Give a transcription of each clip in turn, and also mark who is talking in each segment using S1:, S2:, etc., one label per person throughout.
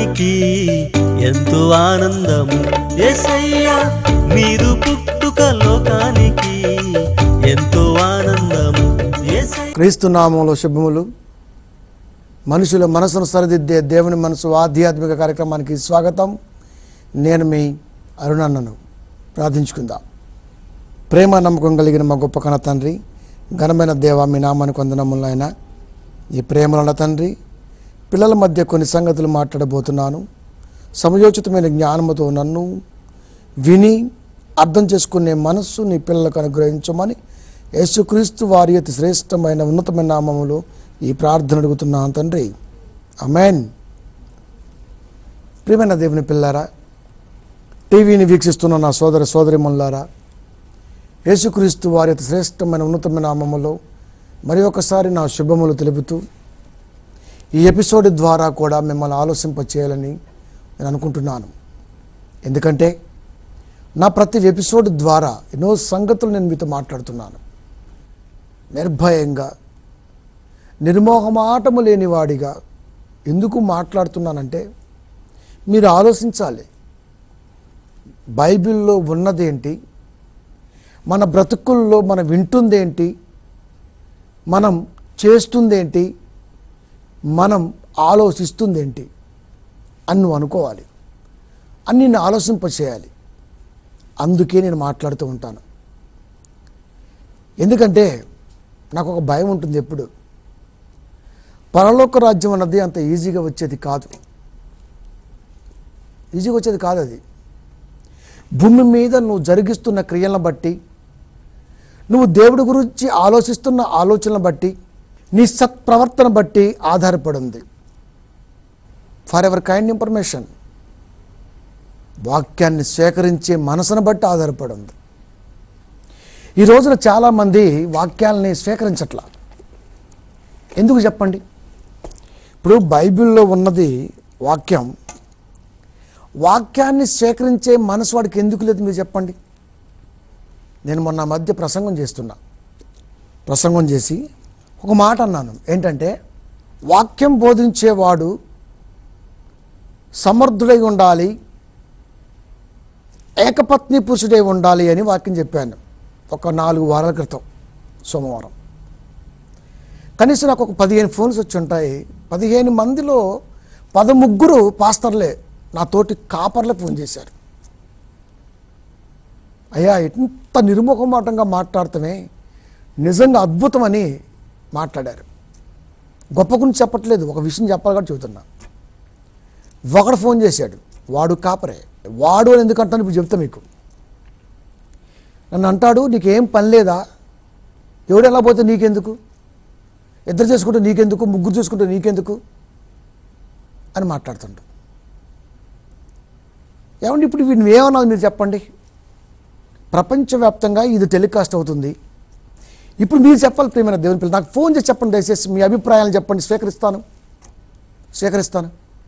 S1: లోకానికి ఎంతో ఆనందము ఎసయ్యా మీరు పుట్టుక లోకానికి ఎంతో ఆనందము ఎసయ్యా
S2: క్రీస్తు నామంలో శుభములు మనుషుల మనసును సరిదిద్దే దేవుని మనసు ఆధ్యాత్మిక కార్యక్రమానికి స్వాగతం నేను మీ అరుణన్నను ప్రార్థించుకుందాం ప్రేమ నమ్మకం కలిగిన మా గొప్ప కన తండ్రి ఘనమైన దేవ మీ నామానికి వందనములైన ఈ ప్రేమల తండ్రి పిల్లల మధ్య కొన్ని సంగతులు మాట్లాడబోతున్నాను సమయోచితమైన జ్ఞానముతో నన్ను విని అర్థం చేసుకునే మనస్సు నీ పిల్లలకు అనుగ్రహించమని యేసుక్రీస్తు వారి అతి శ్రేష్టమైన ఉన్నతమైన నామములో ఈ ప్రార్థన అడుగుతున్నాను తండ్రి అమెన్ ప్రియమైన దేవుని పిల్లారా టీవీని వీక్షిస్తున్న నా సోదర సోదరిమల్లారా యేసుక్రీస్తు వారి అతి శ్రేష్టమైన ఉన్నతమైన నామములో మరి ఒకసారి నా శుభములు తెలుపుతూ ఈ ఎపిసోడ్ ద్వారా కూడా మిమ్మల్ని ఆలోచింప చేయాలని నేను అనుకుంటున్నాను ఎందుకంటే నా ప్రతి ఎపిసోడ్ ద్వారా ఎన్నో సంగతులు నేను మీతో మాట్లాడుతున్నాను నిర్భయంగా నిర్మోహమాటము లేనివాడిగా ఎందుకు మాట్లాడుతున్నానంటే మీరు ఆలోచించాలి బైబిల్లో ఉన్నదేంటి మన బ్రతుకుల్లో మనం వింటుందేంటి మనం చేస్తుందేంటి మనం ఆలోచిస్తుందేంటి అని నువ్వు అనుకోవాలి అని నేను ఆలోచింప చేయాలి అందుకే నేను మాట్లాడుతూ ఉంటాను ఎందుకంటే నాకు ఒక భయం ఉంటుంది ఎప్పుడు పరలోక రాజ్యం అన్నది అంత ఈజీగా వచ్చేది కాదు ఈజీగా వచ్చేది కాదు అది భూమి మీద నువ్వు జరిగిస్తున్న క్రియలను బట్టి నువ్వు దేవుడి గురించి ఆలోచిస్తున్న ఆలోచనలను బట్టి నీ సత్ప్రవర్తన బట్టి ఆధారపడి ఉంది ఫర్ ఎవర్ కైండ్ ఇన్ఫర్మేషన్ వాక్యాన్ని సేకరించే మనసును బట్టి ఆధారపడి ఉంది ఈ రోజున చాలామంది వాక్యాలని స్వీకరించట్లా ఎందుకు చెప్పండి ఇప్పుడు బైబిల్లో ఉన్నది వాక్యం వాక్యాన్ని స్వీకరించే మనసు వాడికి ఎందుకు లేదు మీరు చెప్పండి నేను మొన్న మధ్య ప్రసంగం చేస్తున్నా ప్రసంగం చేసి ఒక మాట అన్నాను ఏంటంటే వాక్యం బోధించేవాడు సమర్థుడై ఉండాలి ఏకపత్ని పురుషుడై ఉండాలి అని వాక్యం చెప్పాను ఒక నాలుగు వారాల క్రితం సోమవారం కనీసం నాకు ఒక పదిహేను ఫోన్స్ వచ్చి ఉంటాయి పదిహేను మందిలో పదముగ్గురు పాస్తర్లే నా తోటి కాపర్లే ఫోన్ చేశారు అయ్యా ఎంత నిర్ముఖమాటంగా మాట్లాడతామే నిజంగా అద్భుతమని మాట్లాడారు గొప్ప గురించి చెప్పట్లేదు ఒక విషయం చెప్పాలి కాబట్టి చెబుతున్నా ఒకడు ఫోన్ చేశాడు వాడు కాపరే వాడు అని ఎందుకంటాను ఇప్పుడు చెప్తా మీకు నన్ను అంటాడు నీకేం పని లేదా ఎవడు ఎలా పోతే నీకెందుకు ఇద్దరు చేసుకుంటే నీకెందుకు ముగ్గురు చేసుకుంటే నీకెందుకు అని మాట్లాడుతుంటాడు ఏమండి ఇప్పుడు వీడిని ఏమన్నది మీరు చెప్పండి ప్రపంచవ్యాప్తంగా ఇది టెలికాస్ట్ అవుతుంది ఇప్పుడు మీరు చెప్పాలి ప్రియమైన దేవుని పిల్లలు నాకు ఫోన్ చేసి చెప్పండి దయచేసి మీ అభిప్రాయాలు చెప్పండి స్వీకరిస్తాను స్వీకరిస్తాను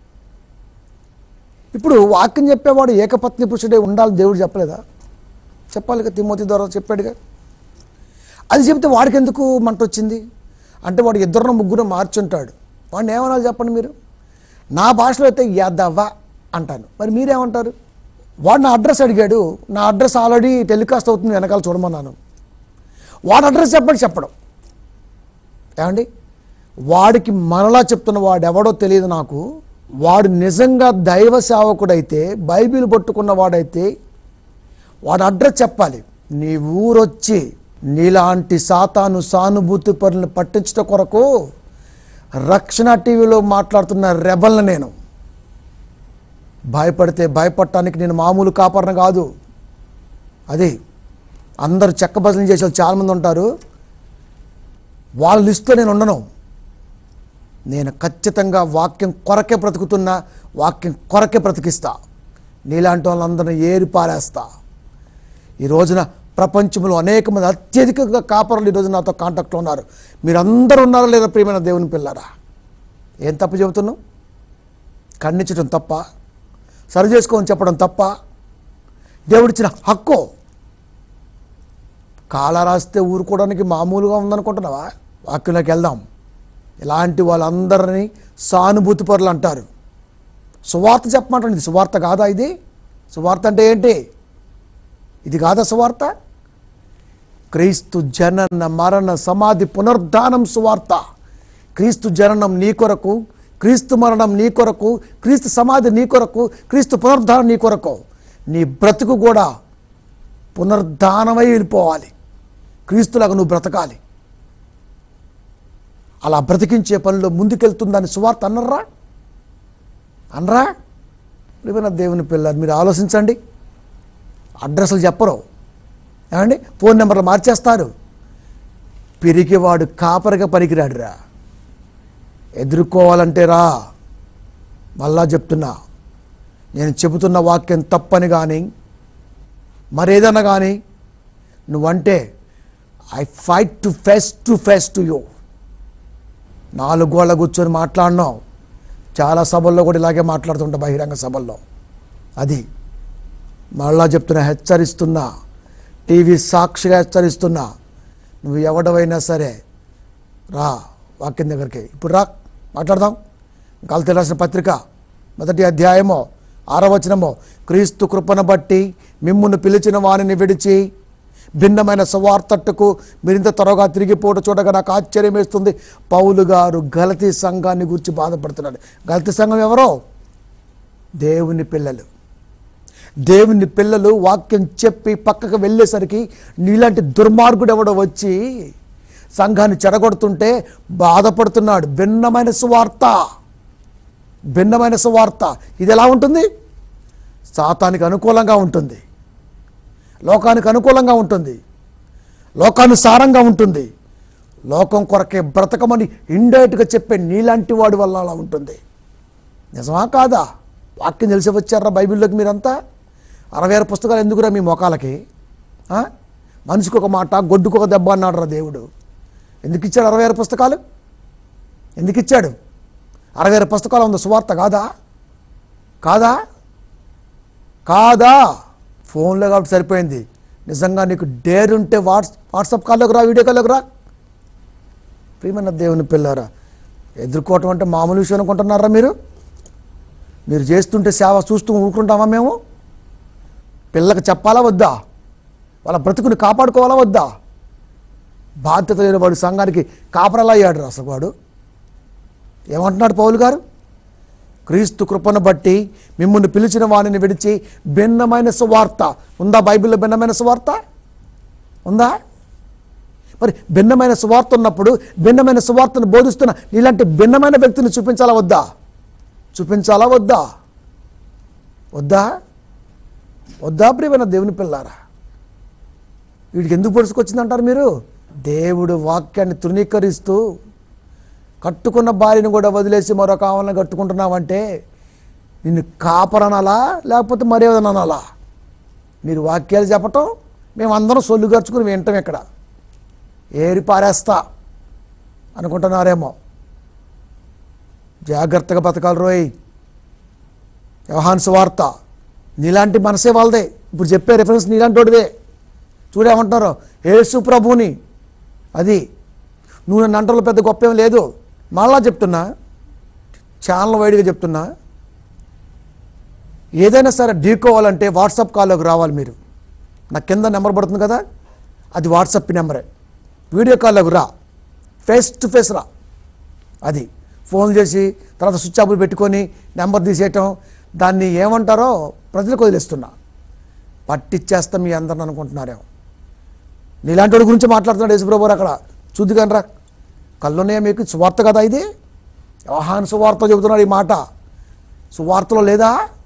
S2: ఇప్పుడు వాక్యం చెప్పేవాడు ఏకపత్ని పురుషుడే ఉండాలి దేవుడు చెప్పలేదా చెప్పాలిగా తిమోతి ద్వారా చెప్పాడుగా అది చెప్తే వాడికి ఎందుకు మంట వచ్చింది అంటే వాడు ఇద్దరు ముగ్గురు మార్చుంటాడు వాడిని ఏమనాలి చెప్పండి మీరు నా భాషలో అయితే యాదవ్వ అంటాను మరి మీరేమంటారు వాడు నా అడ్రస్ అడిగాడు నా అడ్రస్ ఆల్రెడీ టెలికాస్ట్ అవుతుంది వెనకాల చూడమన్నాను వాడు అడ్రస్ చెప్పండి చెప్పడం ఏమండి వాడికి మరలా చెప్తున్న వాడు ఎవడో తెలియదు నాకు వాడు నిజంగా దైవ సేవకుడైతే బైబిల్ పట్టుకున్న వాడైతే వాడు అడ్రస్ చెప్పాలి నీ ఊరొచ్చి నీలాంటి సాతాను సానుభూతి పనులను పట్టించడం కొరకు రక్షణ టీవీలో మాట్లాడుతున్న రెబల్ని నేను భయపడితే భయపడటానికి నేను మామూలు కాపరణ కాదు అది అందరూ చెక్క బజలు చేసే వాళ్ళు చాలామంది ఉంటారు వాళ్ళ లిస్టులో నేను ఉండను నేను ఖచ్చితంగా వాక్యం కొరకే బ్రతుకుతున్నా వాక్యం కొరకే బ్రతికిస్తా నీలాంటి వాళ్ళందరినీ ఏరి పారేస్తా ఈ రోజున ప్రపంచంలో అనేక మంది అత్యధికంగా కాపరులు ఈరోజు నాతో కాంటాక్ట్లో ఉన్నారు మీరందరూ ఉన్నారా లేదా ప్రియమైన దేవుని పిల్లరా ఏం తప్పు చెబుతున్నావు ఖండించడం తప్ప సరి చేసుకోని చెప్పడం తప్ప దేవుడిచ్చిన హక్కు కాల రాస్తే ఊరుకోవడానికి మామూలుగా ఉందనుకుంటున్నావా వాక్యంలోకి వెళ్దాం ఇలాంటి వాళ్ళందరినీ సానుభూతి పరులు అంటారు సువార్త చెప్పమంటాడు ఇది సువార్త కాదా ఇది సువార్త అంటే ఏంటి ఇది కాదా సువార్త క్రీస్తు జనన మరణ సమాధి పునరుద్ధానం సువార్త క్రీస్తు జననం నీ కొరకు క్రీస్తు మరణం నీ కొరకు క్రీస్తు సమాధి నీ కొరకు క్రీస్తు పునరుద్ధానం నీ కొరకు నీ బ్రతుకు కూడా పునరుద్ధానమై వెళ్ళిపోవాలి క్రీస్తులాగా నువ్వు బ్రతకాలి అలా బ్రతికించే పనిలో ముందుకెళ్తుందని సువార్త అన్నర్రా అనరా ప్రియమైన దేవుని పిల్లలు మీరు ఆలోచించండి అడ్రస్లు చెప్పరు ఏమండి ఫోన్ నెంబర్లు మార్చేస్తారు పిరికివాడు కాపరిగా పనికిరాడురా ఎదుర్కోవాలంటే రా మళ్ళా చెప్తున్నా నేను చెబుతున్న వాక్యం తప్పని కానీ మరేదన్నా కానీ నువ్వంటే I fight to face to face to you నాలుగు గోళ్ళ కూర్చొని మాట్లాడినాం చాలా సభల్లో కూడా ఇలాగే మాట్లాడుతుంటా బహిరంగ సభల్లో అది మళ్ళా చెప్తున్నా హెచ్చరిస్తున్నా టీవీ సాక్షిగా హెచ్చరిస్తున్నా నువ్వు ఎవడవైనా సరే రా వాక్యం దగ్గరికి ఇప్పుడు రా మాట్లాడదాం గల్తీ రాసిన పత్రిక మొదటి అధ్యాయమో ఆరవచనమో క్రీస్తు కృపను బట్టి మిమ్మును పిలిచిన వానిని విడిచి భిన్నమైన సువార్తట్టుకు మీరింత త్వరగా తిరిగిపోవట చూడగా నాకు ఆశ్చర్యం వేస్తుంది పౌలు గారు గలతీ సంఘాన్ని గురించి బాధపడుతున్నాడు గలతీ సంఘం ఎవరో దేవుని పిల్లలు దేవుని పిల్లలు వాక్యం చెప్పి పక్కకు వెళ్ళేసరికి నీలాంటి దుర్మార్గుడు ఎవడో వచ్చి సంఘాన్ని చెడగొడుతుంటే బాధపడుతున్నాడు భిన్నమైన సువార్త భిన్నమైన సువార్త ఇది ఎలా ఉంటుంది సాతానికి అనుకూలంగా ఉంటుంది లోకానికి అనుకూలంగా ఉంటుంది లోకానుసారంగా ఉంటుంది లోకం కొరకే బ్రతకమని ఇండైరెక్ట్గా చెప్పే నీలాంటి వాడి వల్ల అలా ఉంటుంది నిజమా కాదా వాక్యం తెలిసి వచ్చారా బైబిల్లోకి మీరంతా అరవై ఆరు పుస్తకాలు ఎందుకురా మీ మొఖాలకి ఆ? మనిషికి ఒక మాట గొడ్డుకు ఒక దెబ్బ అన్నాడు రా దేవుడు ఎందుకు ఇచ్చాడు అరవై ఆరు పుస్తకాలు ఎందుకు ఇచ్చాడు అరవై ఆరు పుస్తకాలు ఉంది సువార్త కాదా కాదా కాదా ఫోన్లో కాబట్టి సరిపోయింది నిజంగా నీకు డేర్ ఉంటే వాట్స్ వాట్సాప్ కాల్లోకి రా వీడియో కాల్లోకి రా ప్రియమైన దేవుని పిల్లారా ఎదుర్కోవటం అంటే మామూలు విషయం అనుకుంటున్నారా మీరు మీరు చేస్తుంటే సేవ చూస్తూ ఊరుకుంటామా మేము పిల్లకి చెప్పాలా వద్దా వాళ్ళ బ్రతుకుని కాపాడుకోవాలా వద్దా బాధ్యత లేని వాడు సంఘానికి కాపరలా అయ్యాడు రా అసలు వాడు ఏమంటున్నాడు పౌలు గారు క్రీస్తు కృపను బట్టి మిమ్మల్ని పిలిచిన వాణిని విడిచి భిన్నమైన సువార్త ఉందా బైబిల్లో భిన్నమైన సువార్త ఉందా మరి భిన్నమైన సువార్త ఉన్నప్పుడు భిన్నమైన సువార్తను బోధిస్తున్న ఇలాంటి భిన్నమైన వ్యక్తిని చూపించాలా వద్దా చూపించాలా వద్దా వద్దా వద్దా ప్రియమైన దేవుని పిల్లారా వీడికి ఎందుకు పొడుచుకొచ్చిందంటారు మీరు దేవుడు వాక్యాన్ని తృణీకరిస్తూ కట్టుకున్న భార్యను కూడా వదిలేసి మరొక ఆమెను కట్టుకుంటున్నావంటే నిన్ను కాపరనాలా లేకపోతే మరేదైనా అనాలా మీరు వాక్యాలు చెప్పటం మేమందరం సొల్లు గరుచుకుని వింటాం ఇక్కడ ఏరి పారేస్తా అనుకుంటున్నారేమో జాగ్రత్తగా బతకాలి రోయ్ వ్యవహాన్స్ వార్త నీలాంటి మనసే వాళ్ళదే ఇప్పుడు చెప్పే రిఫరెన్స్ నీలాంటి వాడిదే చూడేమంటున్నారు యేసు ప్రభుని అది నువ్వు నన్ను అంటలో పెద్ద గొప్ప ఏం లేదు మళ్ళా చెప్తున్నా ఛానల్ వైడ్గా చెప్తున్నా ఏదైనా సరే ఢీకోవాలంటే వాట్సాప్ కాల్లోకి రావాలి మీరు నా కింద నెంబర్ పడుతుంది కదా అది వాట్సాప్ నెంబరే వీడియో కాల్లోకి రా ఫేస్ టు ఫేస్ రా అది ఫోన్ చేసి తర్వాత స్విచ్ ఆఫ్ పెట్టుకొని నెంబర్ తీసేయటం దాన్ని ఏమంటారో ప్రజలకు వదిలేస్తున్నా పట్టిచ్చేస్తాం మీ అందరిని అనుకుంటున్నారేమో నీలాంటి వాడి గురించి మాట్లాడుతున్నాడు యేసుప్రభు గారు అక్కడ చూద్దు కానీ రా కళ్ళున్నాయా మీకు సువార్త కదా ఇది వ్యవహాన్ సువార్త చెబుతున్నాడు ఈ మాట సువార్తలో లేదా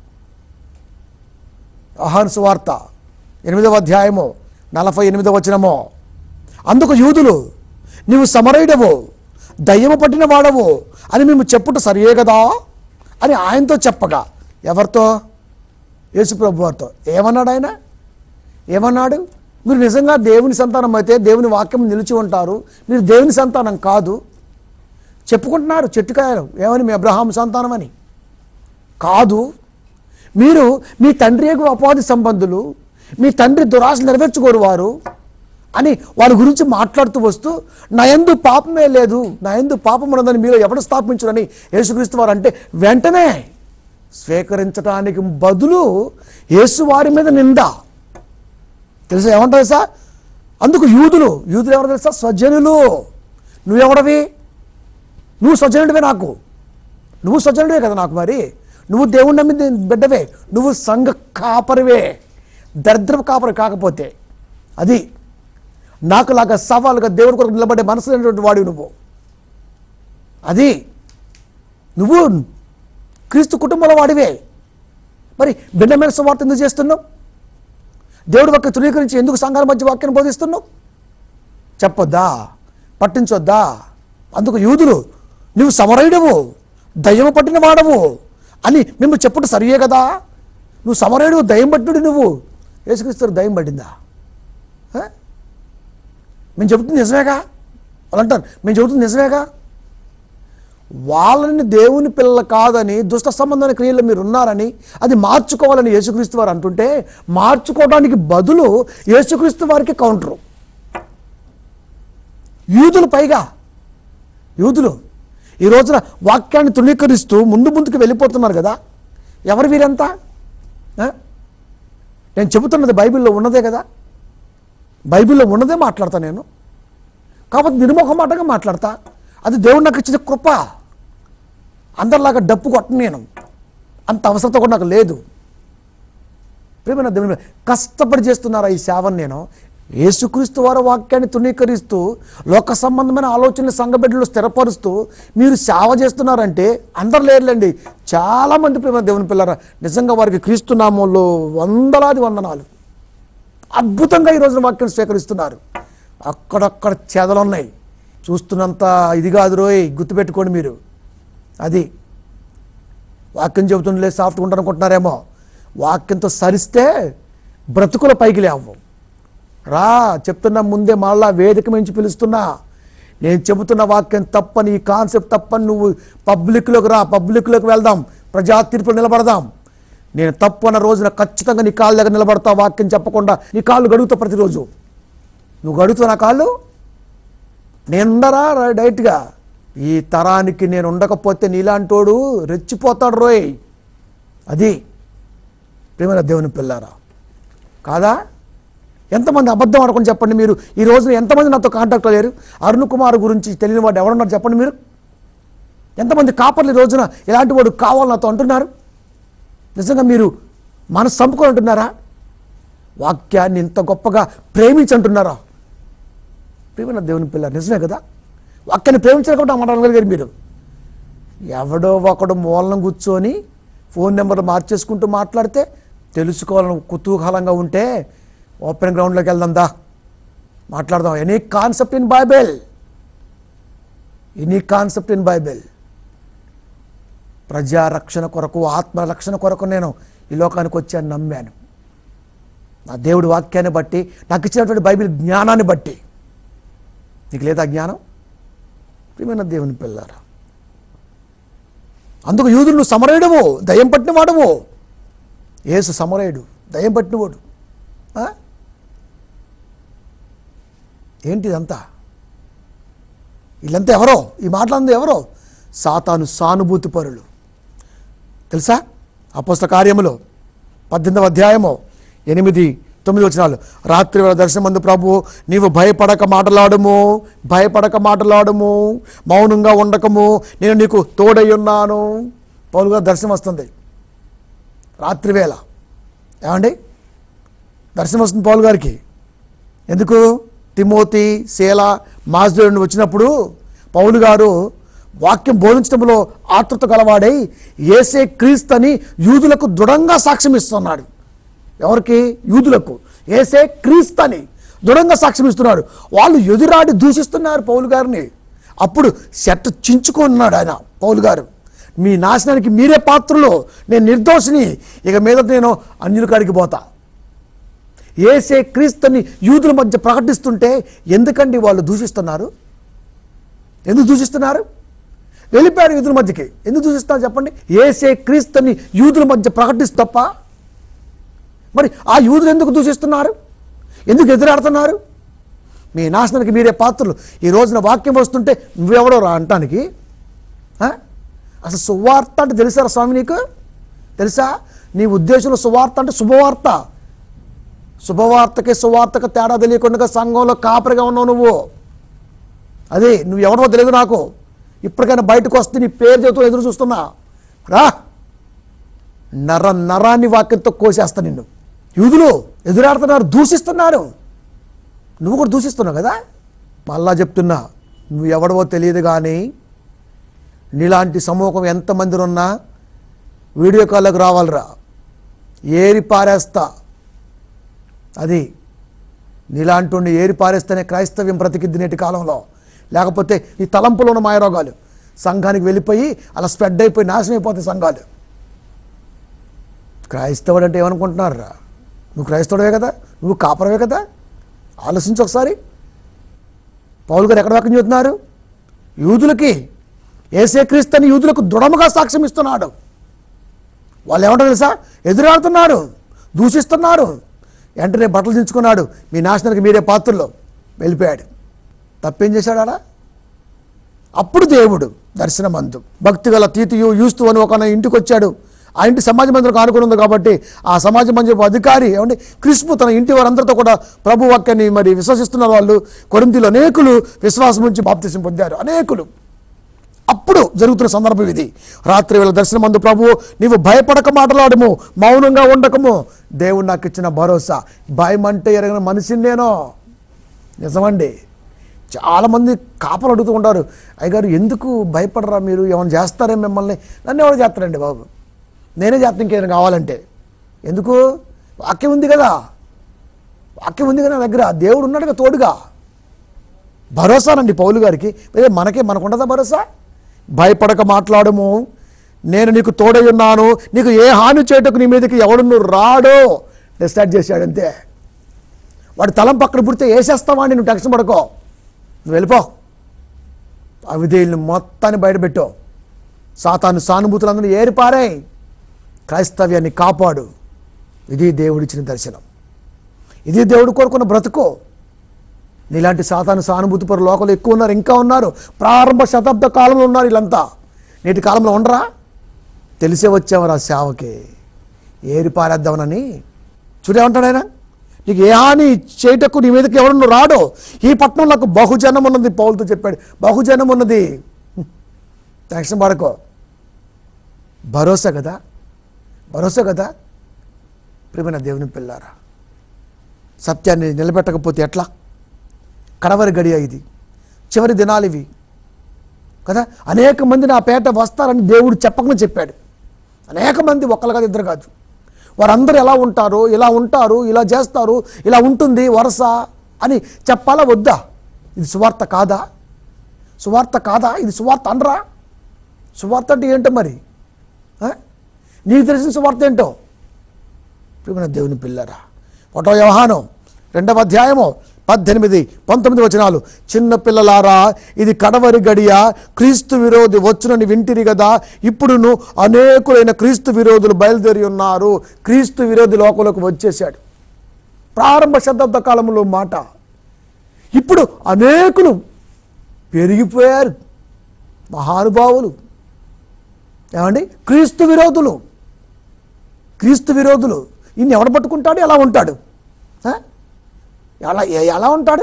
S2: వ్యవహాన్ సువార్త ఎనిమిదవ అధ్యాయము నలభై ఎనిమిదవ వచనము అందుకు యూదులు నీవు సమరయుడవు దయ్యము పట్టిన వాడవు అని మేము చెప్పుట సరియే కదా అని ఆయనతో చెప్పగా ఎవరితో యేసుప్రభు వారితో ఏమన్నాడు ఆయన ఏమన్నాడు మీరు నిజంగా దేవుని సంతానం అయితే దేవుని వాక్యం నిలిచి ఉంటారు మీరు దేవుని సంతానం కాదు చెప్పుకుంటున్నారు చెట్టుకాయలు ఏమని మీ అబ్రహాం సంతానం అని కాదు మీరు మీ తండ్రి యొక్క అపాధి సంబంధులు మీ తండ్రి దురాశ నెరవేర్చుకోరు వారు అని వాళ్ళ గురించి మాట్లాడుతూ వస్తూ నయందు పాపమే లేదు నయందు పాపం ఉన్నదని మీరు ఎవడు స్థాపించురని యేసుక్రీస్తు వారు అంటే వెంటనే స్వీకరించడానికి బదులు యేసు వారి మీద నింద తెలుసా ఏమంటారు తెలుసా అందుకు యూదులు యూదులు ఎవరు తెలుసా స్వజనులు నువ్వెవడవి నువ్వు స్వజనుడివే నాకు నువ్వు స్వజనుడివే కదా నాకు మరి నువ్వు దేవుణ్ణి నమ్మి బిడ్డవే నువ్వు సంఘ కాపరివే దరిద్రపు కాపరి కాకపోతే అది నాకులాగా సవాలుగా దేవుడి కొరకు నిలబడే మనసు లేనటువంటి వాడివి నువ్వు అది నువ్వు క్రీస్తు కుటుంబంలో వాడివే మరి భిన్నమైన సువార్త ఎందుకు చేస్తున్నావు దేవుడి వాక్యం తృణీకరించి ఎందుకు సంఘాల మధ్య వాక్యాన్ని బోధిస్తున్నావు చెప్పొద్దా పట్టించొద్దా అందుకు యూదులు నువ్వు సమరయుడవు దయ్యము పట్టిన వాడవు అని మేము చెప్పుడు సరియే కదా నువ్వు సమరయుడు దయ్యం పట్టినడు నువ్వు యేసుక్రీస్తు దయ్యం పట్టిందా ఆ? మేము చెబుతుంది నిజమేగా వాళ్ళు అంటారు మేము చెబుతుంది నిజమేగా వాళ్ళని దేవుని పిల్లలు కాదని దుష్ట సంబంధమైన క్రియల్లో మీరు ఉన్నారని అది మార్చుకోవాలని యేసుక్రీస్తు వారు అంటుంటే మార్చుకోవడానికి బదులు యేసుక్రీస్తు వారికి కౌంటరు యూదులు పైగా యూదులు ఈ రోజున వాక్యాన్ని తృణీకరిస్తూ ముందు ముందుకు వెళ్ళిపోతున్నారు కదా ఎవరు వీరంతా ఆ? నేను చెబుతున్నది బైబిల్లో ఉన్నదే కదా బైబిల్లో ఉన్నదే మాట్లాడతా నేను కాబట్టి నిర్మోహమాటంగా మాట్లాడతా అది దేవుడు నాకు ఇచ్చిన కృప అందరిలాగా డప్పు కొట్టను నేను అంత అవసరత కూడా నాకు లేదు ప్రేమైన దేవుని కష్టపడి చేస్తున్నారా ఈ సేవను నేను యేసుక్రీస్తు వారి వాక్యాన్ని తృణీకరిస్తూ లోక సంబంధమైన ఆలోచనలు సంఘబిడ్డలు స్థిరపరుస్తూ మీరు సేవ చేస్తున్నారంటే అందరు లేరులేండి చాలామంది ప్రేమ దేవుని పిల్లరా నిజంగా వారికి క్రీస్తు నామంలో వందలాది వందనాలు అద్భుతంగా ఈ రోజున వాక్యం స్వీకరిస్తున్నారు అక్కడక్కడ చెదలు ఉన్నాయి చూస్తున్నంత ఇది కాదు రోయ్ గుర్తుపెట్టుకోండి మీరు అది వాక్యం చెబుతుండలే సాఫ్ట్గా ఉంటారనుకుంటున్నారేమో వాక్యంతో సరిస్తే బ్రతుకుల పైకి లేవు రా చెప్తున్నా ముందే మళ్ళా వేదిక మించి పిలుస్తున్నా నేను చెబుతున్న వాక్యం తప్పని ఈ కాన్సెప్ట్ తప్పని నువ్వు పబ్లిక్లోకి రా పబ్లిక్లోకి వెళ్దాం ప్రజా తీర్పులు నిలబడదాం నేను తప్పు అన్న రోజున ఖచ్చితంగా నీ కాళ్ళ దగ్గర నిలబడతా వాక్యం చెప్పకుండా నీ కాళ్ళు గడుగుతావు ప్రతిరోజు నువ్వు గడుగుతావు నా కాళ్ళు నేనుండరా రా- డైరెక్ట్గా ఈ తరానికి నేను ఉండకపోతే నీలాంటోడు రెచ్చిపోతాడు రోయ్ అది ప్రేమ దేవుని పిల్లారా కాదా ఎంతమంది అబద్ధం ఆడకుండా చెప్పండి మీరు ఈ రోజున ఎంతమంది నాతో కాంటాక్ట్లో లేరు అరుణ్ కుమార్ గురించి తెలియని వాడు ఎవరున్నారు చెప్పండి మీరు ఎంతమంది కాపర్లు ఈ రోజున ఇలాంటి వాడు కావాలి నాతో అంటున్నారు నిజంగా మీరు మనసు చంపుకొని అంటున్నారా వాక్యాన్ని ఇంత గొప్పగా ప్రేమించి అంటున్నారా ప్రేమ దేవుని పిల్ల నిజమే కదా వాక్యాన్ని ప్రేమించకుండా మాట అనగలిగారు మీరు ఎవడో ఒకడు మూలం కూర్చొని ఫోన్ నెంబర్ మార్చేసుకుంటూ మాట్లాడితే తెలుసుకోవాలని కుతూహలంగా ఉంటే ఓపెన్ గ్రౌండ్లోకి వెళ్దాం దా మాట్లాడదాం any concept in Bible any concept in Bible ప్రజారక్షణ కొరకు ఆత్మరక్షణ కొరకు నేను ఈ లోకానికి వచ్చాను నమ్మాను నా దేవుడి వాక్యాన్ని బట్టి నాకు ఇచ్చినటువంటి బైబిల్ జ్ఞానాన్ని బట్టి నీకు లేదా జ్ఞానం ప్రియమైన దేవుని పిల్లారా అందుకు యూదులు నువ్వు సమరయుడవు దయ్యం పట్టిన వాడవు ఏసు సమరయుడు దయ్యం పట్టినవాడు ఆ? ఏంటి ఇదంతా వీళ్ళంతా ఎవరో ఈ మాటలంతా ఎవరో సాతాను సానుభూతి పరులు తెలుసా అపోస్త కార్యములో పద్దెనిమిదవ అధ్యాయము ఎనిమిది తొమ్మిది వచనాలు రాత్రి వేళ దర్శనమందు ప్రభు నీవు భయపడక మాటలాడము భయపడక మాటలాడము మౌనంగా ఉండకము నేను నీకు తోడై ఉన్నాను పౌలు గారు దర్శనం వస్తుంది రాత్రి వేళ ఏమండి దర్శనం వస్తుంది పౌలు గారికి ఎందుకు తిమోతి శీల మాస్టర్ నుండి వచ్చినప్పుడు పౌలు గారు వాక్యం బోధించడంలో ఆతృత గలవాడై ఏసే క్రీస్తని యూదులకు దృఢంగా సాక్ష్యం ఇస్తున్నాడు ఎవరికి యూదులకు ఏసే క్రీస్తని దృఢంగా సాక్ష్యం ఇస్తున్నాడు వాళ్ళు ఎదురాడి దూషిస్తున్నారు పౌలు గారిని అప్పుడు షర్ట్ చించుకున్నాడు ఆయన పౌలు గారు మీ నాశనానికి మీరే పాత్రలు నేను నిర్దోషిని ఇక మీద నేను అన్యుల కాడికి పోతా ఏసే క్రీస్తుని యూదుల మధ్య ప్రకటిస్తుంటే ఎందుకండి వాళ్ళు దూషిస్తున్నారు ఎందుకు దూషిస్తున్నారు వెళ్ళిపోయారు యూదుల మధ్యకి ఎందుకు దూషిస్తున్నారు చెప్పండి ఏసే క్రీస్తుని యూదుల మధ్య ప్రకటిస్తూ తప్ప మరి ఆ యూదులు ఎందుకు దూషిస్తున్నారు ఎందుకు ఎదురాడుతున్నారు మీ నాశనానికి మీరే పాత్రలు ఈ రోజున వాక్యం వస్తుంటే నువ్వెవడో రా అంటానికి ఆ? అసలు సువార్త అంటే తెలుసారా స్వామి నీకు తెలుసా నీ ఉద్దేశంలో సువార్త అంటే శుభవార్త శుభవార్తకి సువార్తకి తేడా తెలియకుండా సంఘంలో కాపరిగా ఉన్నావు నువ్వు అదే నువ్వు ఎవరో తెలియదు నాకు ఇప్పటికైనా బయటకు వస్తే నీ పేరు చెబుతూ ఎదురు చూస్తున్నా రా నర నరాన్ని వాక్యంతో కోసేస్తా నిన్ను యూదులు ఎదురాడుతున్నారు దూషిస్తున్నారు నువ్వు కూడా దూషిస్తున్నావు కదా మళ్ళా చెప్తున్నా నువ్వు ఎవడవో తెలియదు కానీ నీలాంటి సమూహం ఎంతమంది ఉన్నా వీడియో కాల్లోకి రావాలిరా ఏరి పారేస్తా అది నీలాంటి ఏరి పారేస్తేనే క్రైస్తవ్యం బ్రతికిద్ది నేటి కాలంలో లేకపోతే ఈ తలంపులో ఉన్న మాయరోగాలు సంఘానికి వెళ్ళిపోయి అలా స్ప్రెడ్ అయిపోయి నాశనం అయిపోతాయి సంఘాలు క్రైస్తవుడు అంటే ఏమనుకుంటున్నారా నువ్వు క్రైస్తవుడే కదా నువ్వు కాపరవే కదా ఆలోచించు ఒకసారి పౌలు గారు ఎక్కడ వాక్యం చెబుతున్నారు యూదులకి ఏసే క్రీస్తుని యూదులకు దృఢముగా సాక్ష్యం ఇస్తున్నాడు వాళ్ళు ఏమంటారు తెలుసా ఎదురాడుతున్నారు దూషిస్తున్నారు వెంటనే బట్టలు దించుకున్నాడు మీ నాశనానికి మీరే పాత్రలో వెళ్ళిపోయాడు తప్పేం చేశాడు ఆడ అప్పుడు దేవుడు దర్శనమందు భక్తి గల తీతియు యూస్తు అని ఒక ఇంటికి వచ్చాడు ఆ ఇంటి సమాజ మందిరం ఆనుకుని ఉంది కాబట్టి ఆ సమాజ మందిరపు అధికారి ఏమంటే క్రిస్పు తన ఇంటి వారందరితో కూడా ప్రభు వాక్యాన్ని మరి విశ్వసిస్తున్న వాళ్ళు కొరింతిలో అనేకులు విశ్వాసం నుంచి బాప్తిసం పొందారు అనేకులు అప్పుడు జరుగుతున్న సందర్భం ఇది రాత్రి వేళ దర్శనం మందు ప్రభువు నీవు భయపడక మాట్లాడము మౌనంగా ఉండకము దేవుడు నాకు ఇచ్చిన భరోసా భయం అంటే ఎరగిన మనిషిని నేను నిజమండి చాలామంది కాపలు అడుగుతూ ఉంటారు అయ్యగారు ఎందుకు భయపడరా మీరు ఏమైనా చేస్తారే మిమ్మల్ని నన్ను ఎవరు చేస్తారండి బాబు నేనే చేస్తాను ఇంకేమైనా కావాలంటే ఎందుకు వాక్యం ఉంది కదా వాక్యం ఉంది కదా నా దగ్గర దేవుడు ఉన్నాడుగా తోడుగా భరోసానండి పౌలు గారికి అదే మనకే మనకు ఉండదా భరోసా భయపడక మాట్లాడము నేను నీకు తోడై ఉన్నాను నీకు ఏ హాని చేయటకు నీ మీదకి ఎవడు నువ్వు రాడో డిసైడ్ చేశాడు అంతే వాడి తలం పక్కన పుడితే వేసేస్తావా నువ్వు టెన్షన్ పడుకో నువ్వు వెళ్ళిపో అవిధేయుల్ని మొత్తాన్ని బయటపెట్టు సాతాను సానుభూతులందరూ ఏరిపారాయి క్రైస్తవ్యాన్ని కాపాడు ఇది దేవుడిచ్చిన దర్శనం ఇది దేవుడు కోరుకున్న బ్రతుకు నీలాంటి సాతాను సానుభూతి పరు లోకలు ఎక్కువ ఉన్నారు ఇంకా ఉన్నారు ప్రారంభ శతాబ్ద కాలంలో ఉన్నారు వీళ్ళంతా నేటి కాలంలో ఉండరా తెలిసే వచ్చావరా సేవకి ఏరి పారేద్దామనని చూడేమంటాడు ఆయన నీకు ఏ హాని చేయటకు నీ మీదకి ఎవరు నువ్వు రాడు ఈ పట్టణంలో నాకు బహుజనం ఉన్నది పౌలతో చెప్పాడు బహుజనం ఉన్నది టెన్షన్ పడకో భరోసా కదా భరోసా కదా ప్రియమైన దేవుని పిల్లారా సత్యాన్ని నిలబెట్టకపోతే ఎట్లా కడవరి గడియ ఇది చివరి దినాలు ఇవి కదా అనేక మంది నా పేట వస్తారని దేవుడు చెప్పకనే చెప్పాడు అనేక మంది ఒక్కరు కాదు ఇద్దరు కాదు వారందరూ ఎలా ఉంటారు ఇలా ఉంటారు ఇలా చేస్తారు ఇలా ఉంటుంది వరస అని చెప్పాలా వద్దా ఇది సువార్త కాదా సువార్త కాదా ఇది సువార్త అనరా సువార్త అంటే ఏంటో మరి ఆ? నీకు తెలిసిన సువార్త ఏంటో ప్రియమైన దేవుని పిల్లరా ఒకటో వ్యవహానం రెండవ అధ్యాయము పద్దెనిమిది పంతొమ్మిది వచనాలు చిన్న పిల్లలారా ఇది కడవరి గడియ క్రీస్తు విరోధి వచ్చునని వింటిరి కదా ఇప్పుడును అనేకులైన క్రీస్తు విరోధులు బయలుదేరి ఉన్నారు క్రీస్తు విరోధి లోకంలోకి వచ్చేసాడు ప్రారంభ శతాబ్ద కాలంలో మాట ఇప్పుడు అనేకులు పెరిగిపోయారు మహానుభావులు ఏమండి క్రీస్తు విరోధులు క్రీస్తు విరోధులు ఇన్ని ఎవడు పట్టుకుంటాడు ఎలా ఉంటాడు ఆ? ఎలా ఎ- ఎలా ఉంటాడు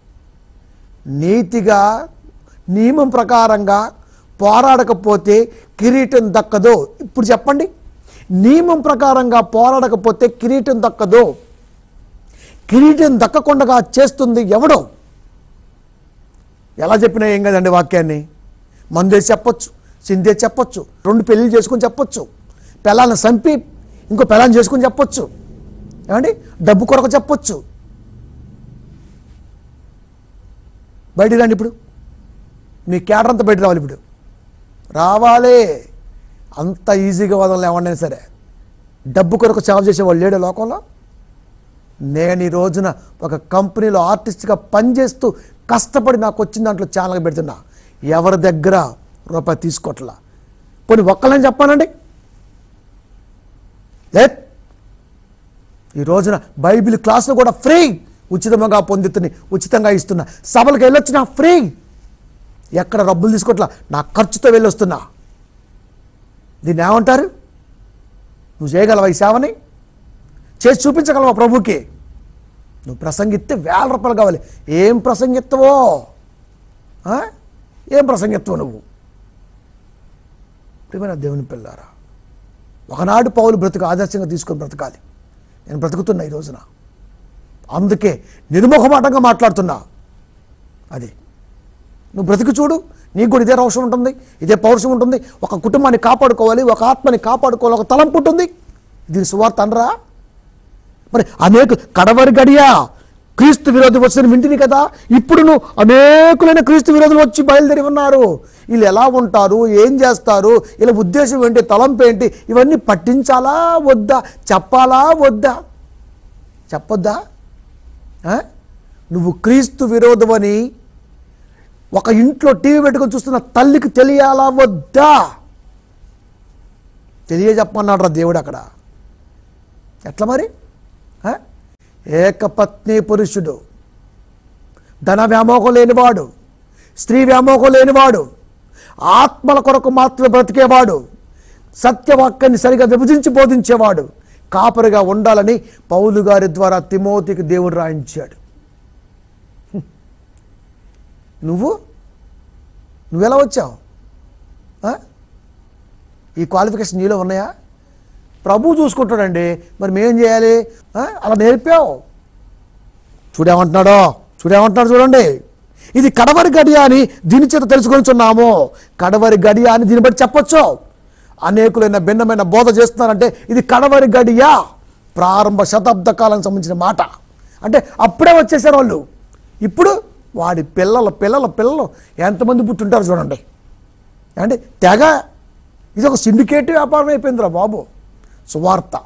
S2: నీతిగా నియమం ప్రకారంగా పోరాడకపోతే కిరీటం దక్కదు ఇప్పుడు చెప్పండి నియమం ప్రకారంగా పోరాడకపోతే కిరీటం దక్కదు కిరీటం దక్కకుండా చేస్తుంది ఎవడో ఎలా చెప్పినా ఏం కదండి వాక్యాన్ని మందేసి చెప్పొచ్చు సిందే చెప్పొచ్చు రెండు పెళ్ళిళ్ళు చేసుకొని చెప్పొచ్చు పిల్లల్ని చంపి ఇంకో పిల్లల్ని చేసుకొని చెప్పొచ్చు ఏమండి డబ్బు కొరకు చెప్పొచ్చు బయటికి రండి ఇప్పుడు మీ క్యాడర్ అంతా బయట రావాలి ఇప్పుడు రావాలి అంత ఈజీగా వదలని ఎవరినైనా సరే డబ్బు కొరకు సేవ చేసేవాళ్ళు లేడు లోకంలో నేను ఈ రోజున ఒక కంపెనీలో ఆర్టిస్ట్గా పనిచేస్తూ కష్టపడి నాకు వచ్చిన దాంట్లో ఛానల్గా పెడుతున్నా ఎవరి దగ్గర రూపాయి తీసుకోవట్లా పోనీ ఒక్కళ్ళని చెప్పానండి ఏ ఈ రోజున బైబిల్ క్లాసులు కూడా ఫ్రీ ఉచితంగా పొందుతుని ఉచితంగా ఇస్తున్నా సభలకు వెళ్ళొచ్చినా ఫ్రీ ఎక్కడ డబ్బులు తీసుకోవట్లా నా ఖర్చుతో వెళ్ళొస్తున్నా దీన్ని ఏమంటారు నువ్వు చేయగలవా ఈ సేవని చేసి చూపించగలవా ప్రభుకి నువ్వు ప్రసంగిస్తే వేల రూపాయలు కావాలి ఏం ప్రసంగిస్తావో ఆ? ఏం ప్రసంగిస్తావు నువ్వు ప్రియమైన దేవుని పిల్లారా ఒకనాడు పౌలు బ్రతుకు ఆదర్శంగా తీసుకొని బ్రతకాలి నేను బ్రతుకుతున్నా ఈ రోజున అందుకే నిర్ముఖమాటంగా మాట్లాడుతున్నా అది నువ్వు బ్రతికి చూడు నీకు కూడా ఇదే రోషం ఉంటుంది ఇదే పౌరుషం ఉంటుంది ఒక కుటుంబాన్ని కాపాడుకోవాలి ఒక ఆత్మని కాపాడుకోవాలి ఒక తలంపు ఉంటుంది దీని సువార్త అనరా మరి అనేక కడవరి గడియా క్రీస్తు విరోధి వచ్చిన వింటిని కదా ఇప్పుడును అనేకులైన క్రీస్తు విరోధులు వచ్చి బయలుదేరి ఉన్నారు వీళ్ళు ఎలా ఉంటారు ఏం చేస్తారు వీళ్ళ ఉద్దేశం ఏంటి తలంపు ఏంటి ఇవన్నీ పట్టించాలా వద్దా చెప్పాలా వద్దా చెప్పొద్దా ఆ? నువ్వు క్రీస్తు విరోధమని ఒక ఇంట్లో టీవీ పెట్టుకొని చూస్తున్న తల్లికి తెలియాలా వద్దా తెలియజెప్పమన్నాడు రా దేవుడు అక్కడ ఎట్లా మరి ఆ? ఏకపత్ని పురుషుడు ధన వ్యామోహం లేనివాడు స్త్రీ వ్యామోహం లేనివాడు ఆత్మల కొరకు మాత్రం బ్రతికేవాడు సత్యవాక్యాన్ని సరిగా విభజించి బోధించేవాడు కాపరిగా ఉండాలని పౌలు గారి ద్వారా తిమోతికి దేవుడు రాయించాడు హ్మ్. నువ్వు నువ్వెలా వచ్చావు ఆ? ఈ క్వాలిఫికేషన్ నీలో ఉన్నాయా ప్రభు చూసుకుంటాడండి మరి మేం చేయాలి ఆ? అలా నేర్పావు చూడేమంటున్నాడో చూడేమంటున్నాడు చూడండి ఇది కడవరి గడియ అని దీని చేత తెలుసుకొనిచున్నాము కడవరి గడియ అని దీన్ని బట్టి చెప్పొచ్చు అనేకులైన భిన్నమైన బోధ చేస్తున్నారంటే ఇది కడవరి గడియ ప్రారంభ శతాబ్ద కాలానికి సంబంధించిన మాట అంటే అప్పుడే వచ్చేసారు వాళ్ళు ఇప్పుడు వాడి పిల్లల పిల్లల పిల్లలు ఎంతమంది పుట్టుంటారు చూడండి అంటే తెగ ఇది ఒక సిండికేట్ వ్యాపారం అయిపోయిందిరా బాబు సువార్త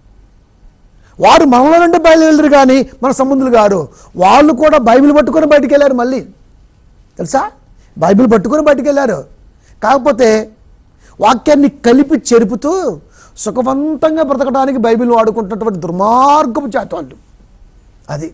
S2: వారు మనలో నుండి బయలుదేరు కానీ మన సంబంధులు గారు వాళ్ళు కూడా బైబిల్ పట్టుకొని బయటికి వెళ్ళారు మళ్ళీ తెలుసా బైబిల్ పట్టుకొని బయటికి వెళ్ళారు కాకపోతే వాక్యాన్ని కలిపి చెరుపుతూ సుఖవంతంగా బ్రతకడానికి బైబిల్ వాడుకుంటున్నటువంటి దుర్మార్గపు జాతి వాళ్ళు అది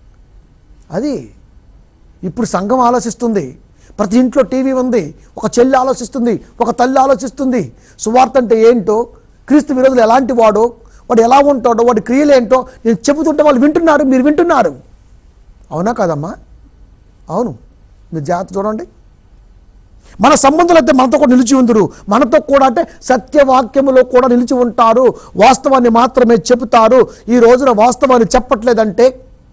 S2: అది ఇప్పుడు సంఘం ఆలోచిస్తుంది ప్రతి ఇంట్లో టీవీ ఉంది ఒక చెల్లి ఆలోచిస్తుంది ఒక తల్లి ఆలోచిస్తుంది సువార్త అంటే ఏంటో క్రీస్తు విరోధులు ఎలాంటి వాడో వాడు ఎలా ఉంటాడో వాడి క్రియలు ఏంటో నేను చెబుతుంటే వాళ్ళు వింటున్నారు మీరు వింటున్నారు అవునా కాదమ్మా అవును మీరు జాగ్రత్త చూడండి మన సంబంధులు అయితే మనతో కూడా నిలిచి ఉందరు మనతో కూడా అంటే సత్యవాక్యములో కూడా నిలిచి ఉంటారు వాస్తవాన్ని మాత్రమే చెబుతారు ఈ రోజున వాస్తవాన్ని చెప్పట్లేదంటే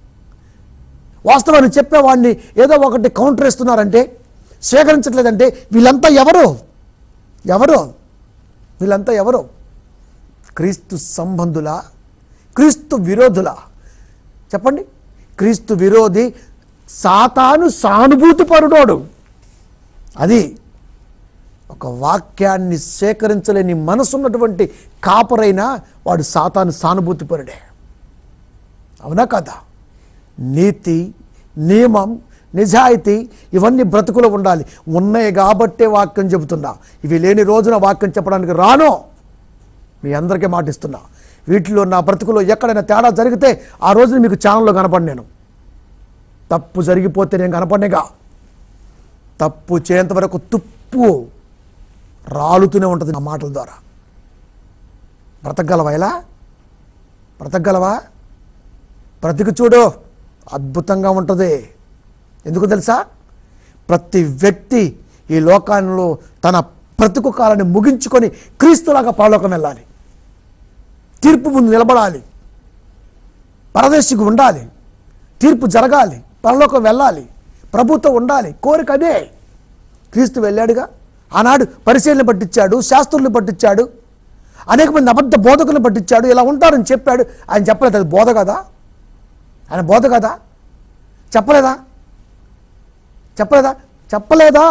S2: వాస్తవాన్ని చెప్పేవాడిని ఏదో ఒకటి కౌంటర్ ఇస్తున్నారంటే స్వీకరించట్లేదంటే వీళ్ళంతా ఎవరు ఎవరు వీళ్ళంతా ఎవరు క్రీస్తు సంబంధుల క్రీస్తు విరోధుల చెప్పండి క్రీస్తు విరోధి సాతాను సానుభూతి పరుడోడు అది ఒక వాక్యాన్ని సేకరించలేని మనసున్నటువంటి కాపరైనా వాడు సాతాను సానుభూతి పరుడే అవునా కదా నీతి నియమం నిజాయితీ ఇవన్నీ బ్రతుకులో ఉండాలి ఉన్నాయి కాబట్టే వాక్యం చెబుతున్నా ఇవి లేని రోజున వాక్యం చెప్పడానికి రాను మీ అందరికీ మాటిస్తున్నా వీటిలో నా బ్రతుకులో ఎక్కడైనా తేడా జరిగితే ఆ రోజున మీకు ఛానల్లో కనపడి నేను తప్పు జరిగిపోతే నేను కనపడినగా తప్పు చేయంత వరకు తుప్పు రాలుతూనే ఉంటుంది నా మాటల ద్వారా బ్రతకగలవా ఇలా బ్రతకగలవా బ్రతికి చూడు అద్భుతంగా ఉంటుంది ఎందుకు తెలుసా ప్రతి వ్యక్తి ఈ లోకాల్లో తన బ్రతుకు కాలాన్ని ముగించుకొని క్రీస్తులాగా పరలోకం వెళ్ళాలి తీర్పు ముందు నిలబడాలి పరదేశికి ఉండాలి తీర్పు జరగాలి పరలోకం వెళ్ళాలి ప్రభుత్వం ఉండాలి కోరిక అదే క్రీస్తు వెళ్ళాడుగా ఆనాడు పరిశీలన పట్టించాడు శాస్త్రుల్ని పట్టించాడు అనేక మంది అబద్ధ బోధకులను పట్టించాడు ఇలా ఉంటారని చెప్పాడు ఆయన చెప్పలేదు అది బోధ కదా ఆయన బోధ కదా చెప్పలేదా చెప్పలేదా చెప్పలేదా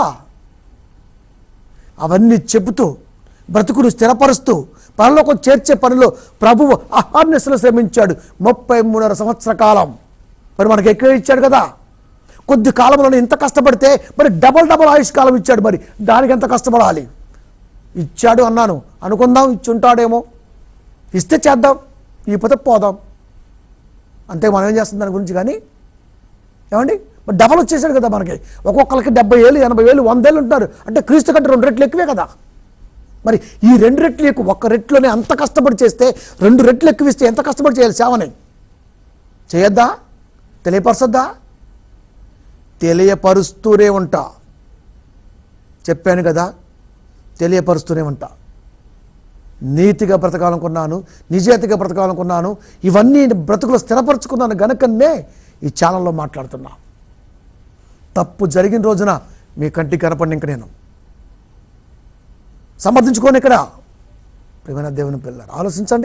S2: అవన్నీ చెబుతూ బ్రతుకును స్థిరపరుస్తూ పరలోకం చేర్చే పనిలో ప్రభువు అహార్నిశలు శ్రమించాడు ముప్పై మూడున్నర సంవత్సర కాలం మరి మనకి ఎక్కువ ఇచ్చాడు కదా కొద్ది కాలంలో ఇంత కష్టపడితే మరి డబల్ డబల్ ఆయుష్ కాలం ఇచ్చాడు మరి దానికి ఎంత కష్టపడాలి ఇచ్చాడు అన్నాను అనుకుందాం ఇచ్చుంటాడేమో ఇస్తే చేద్దాం ఇకపోతే పోదాం అంతే మనం ఏం చేస్తుంది దాని గురించి కానీ ఏమండి మరి డబల్ వచ్చేసాడు కదా మనకి ఒక్కొక్కరికి డెబ్బై ఏళ్ళు ఎనభై వేలు వంద ఏళ్ళు ఉంటున్నారు అంటే క్రీస్తు కంటే రెండు రెట్లు ఎక్కువే కదా మరి ఈ రెండు రెట్లు ఎక్కువ ఒక్క రెట్లోనే అంత కష్టపడి చేస్తే రెండు రెట్లు ఎక్కువ ఇస్తే ఎంత కష్టపడి చేయాలి సేవని చేయొద్దా తెలియపరచొద్దా తెలియపరుస్తూనే ఉంటా చెప్పాను కదా తెలియపరుస్తూనే ఉంటా నీతిగా బ్రతకాలనుకున్నాను నిజాయితీగా బ్రతకాలనుకున్నాను ఇవన్నీ బ్రతుకులు స్థిరపరచుకున్నాను గనుకనే ఈ ఛానల్లో మాట్లాడుతున్నా తప్పు జరిగిన రోజున మీ కంటికి కనపడిన ఇంక నేను సమర్థించుకోని ఇక్కడ ప్రేమైన దేవుని పిల్లలు ఆలోచించండి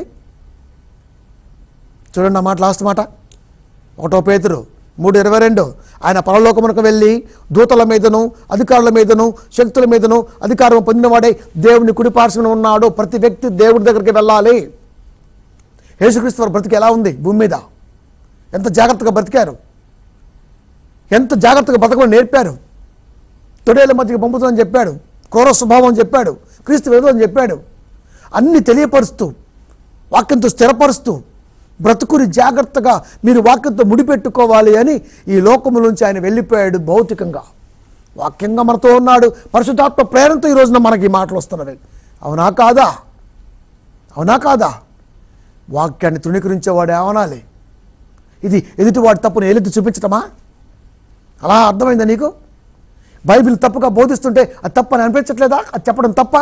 S2: చూడండి ఆ మాట లాస్ట్ మాట ఒకటో పేతురు మూడు ఇరవై రెండు ఆయన పరలోకమునకు వెళ్ళి దూతల మీదను అధికారుల మీదను శక్తుల మీదను అధికారం పొందినవాడే దేవుని కుడిపార్శ్వన ఉన్నాడు ప్రతి వ్యక్తి దేవుడి దగ్గరికి వెళ్ళాలి యేసుక్రీస్తు వారి బ్రతికి ఎలా ఉంది భూమి మీద ఎంత జాగ్రత్తగా బ్రతికారు ఎంత జాగ్రత్తగా బ్రతకమని నేర్పారు తొడేల మధ్యకి పంపుతుందని చెప్పాడు క్రూర స్వభావం అని చెప్పాడు క్రీస్తు వేదో అని చెప్పాడు అన్ని తెలియపరుస్తూ వాక్యంతో స్థిరపరుస్తూ బ్రతుకుని జాగ్రత్తగా మీరు వాక్యంతో ముడిపెట్టుకోవాలి అని ఈ లోకము నుంచి ఆయన వెళ్ళిపోయాడు భౌతికంగా వాక్యంగా మనతో ఉన్నాడు పరిశుద్ధాత్మ ప్రేరణతో ఈ రోజున మనకి ఈ మాటలు వస్తున్నవి అవునా కాదా అవునా కాదా వాక్యాన్ని తృణీకరించేవాడు ఏమనాలి ఇది ఎదుటివాడి తప్పును ఏలెత్తి చూపించటమా అలా అర్థమైందా నీకు బైబిల్ తప్పుగా బోధిస్తుంటే అది తప్పని అనిపించట్లేదా అది చెప్పడం తప్ప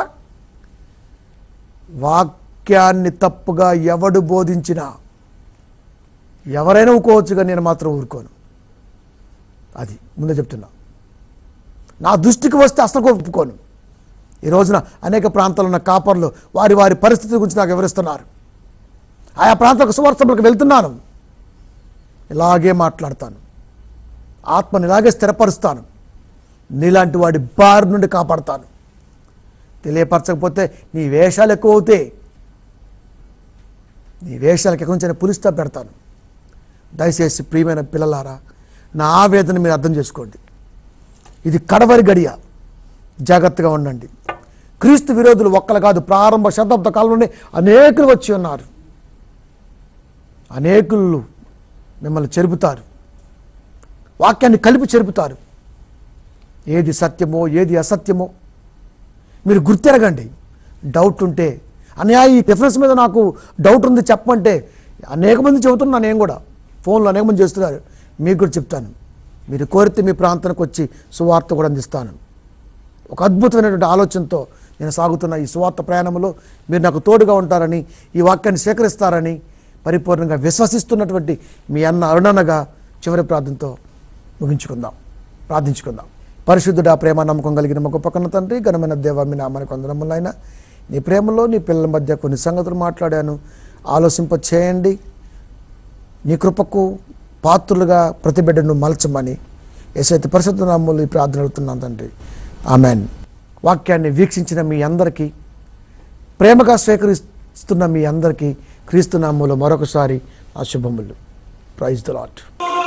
S2: వాక్యాన్ని తప్పుగా ఎవడు బోధించినా ఎవరైనా ఊరుకోవచ్చుగా నేను మాత్రం ఊరుకోను అది ముందే చెప్తున్నా నా దృష్టికి వస్తే అసలు ఒప్పుకోను ఈ రోజున అనేక ప్రాంతాల్లో ఉన్న కాపర్లు వారి వారి పరిస్థితి గురించి నాకు వివరిస్తున్నారు ఆయా ప్రాంతాలకు సువార్తలకు వెళ్తున్నాను ఇలాగే మాట్లాడతాను ఆత్మని ఇలాగే స్థిరపరుస్తాను నీలాంటి వాడి బారి నుండి కాపాడుతాను తెలియపరచకపోతే నీ వేషాలు ఎక్కువ అవుతాయి నీ వేషాలకు ఎక్కువ నుంచి పులిస్తా పెడతాను దయచేసి ప్రియమైన పిల్లలారా నా ఆవేదన మీరు అర్థం చేసుకోండి ఇది కడవరి గడియ జాగ్రత్తగా ఉండండి క్రీస్తు విరోధులు ఒక్కలు కాదు ప్రారంభ శతాబ్ద కాలం నుండి అనేకులు వచ్చి ఉన్నారు అనేకులు మిమ్మల్ని చెరుపుతారు వాక్యాన్ని కలిపి చెరుపుతారు ఏది సత్యమో ఏది అసత్యమో మీరు గుర్తెరగండి డౌట్ ఉంటే అన్నయ్య ఈ డిఫరెన్స్ మీద నాకు డౌట్ ఉంది చెప్పమంటే అనేక మంది చెబుతున్నా నేను కూడా ఫోన్లో అనేక మంది చేస్తున్నారు మీకు కూడా చెప్తాను మీరు కోరితే మీ ప్రాంతానికి వచ్చి సువార్త కూడా అందిస్తాను ఒక అద్భుతమైనటువంటి ఆలోచనతో నేను సాగుతున్న ఈ సువార్త ప్రయాణంలో మీరు నాకు తోడుగా ఉంటారని ఈ వాక్యాన్ని స్వీకరిస్తారని పరిపూర్ణంగా విశ్వసిస్తున్నటువంటి మీ అన్న అరుణన్నగా చివరి ప్రార్థనతో ముగించుకుందాం ప్రార్థించుకుందాం పరిశుద్ధుడా ప్రేమ నమ్మకం కలిగిన మా గొప్ప కన్న తండ్రి ఘనమైన దేవ మీ నామానికి వందనములైనా నీ ప్రేమలో నీ పిల్లల మధ్య కొన్ని సంగతులు మాట్లాడాను ఆలోచింప చేయండి నీ కృపకు పాత్రులుగా ప్రతి బిడ్డను మలచమని ఏసైతే పరిశుద్ధ నామములు ఈ ప్రార్థన అడుగుతున్నాను తండ్రి ఆమెన్ వాక్యాన్ని వీక్షించిన మీ అందరికీ ప్రేమగా స్వీకరిస్తున్న మీ అందరికీ క్రీస్తు నామములో మరొకసారి ఆ శుభములు ప్రైజ్ ద లాట్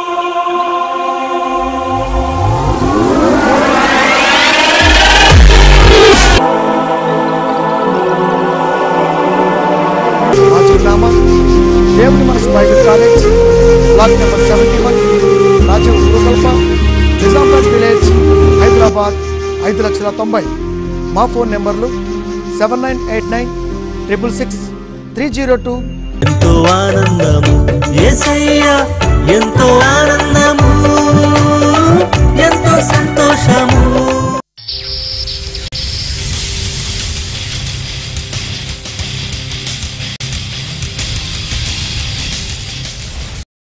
S2: మా చిరునామా దేవుని మనసు Bible college block number seventy one Rajiv గురుకల్ప నిజామాబాద్ విలేజ్ హైదరాబాద్ ఐదు లక్షల తొంభై మా ఫోన్ నెంబర్లు seven nine eight nine triple six three zero two
S1: ఎంతో ఆనందము ఏసయ్యా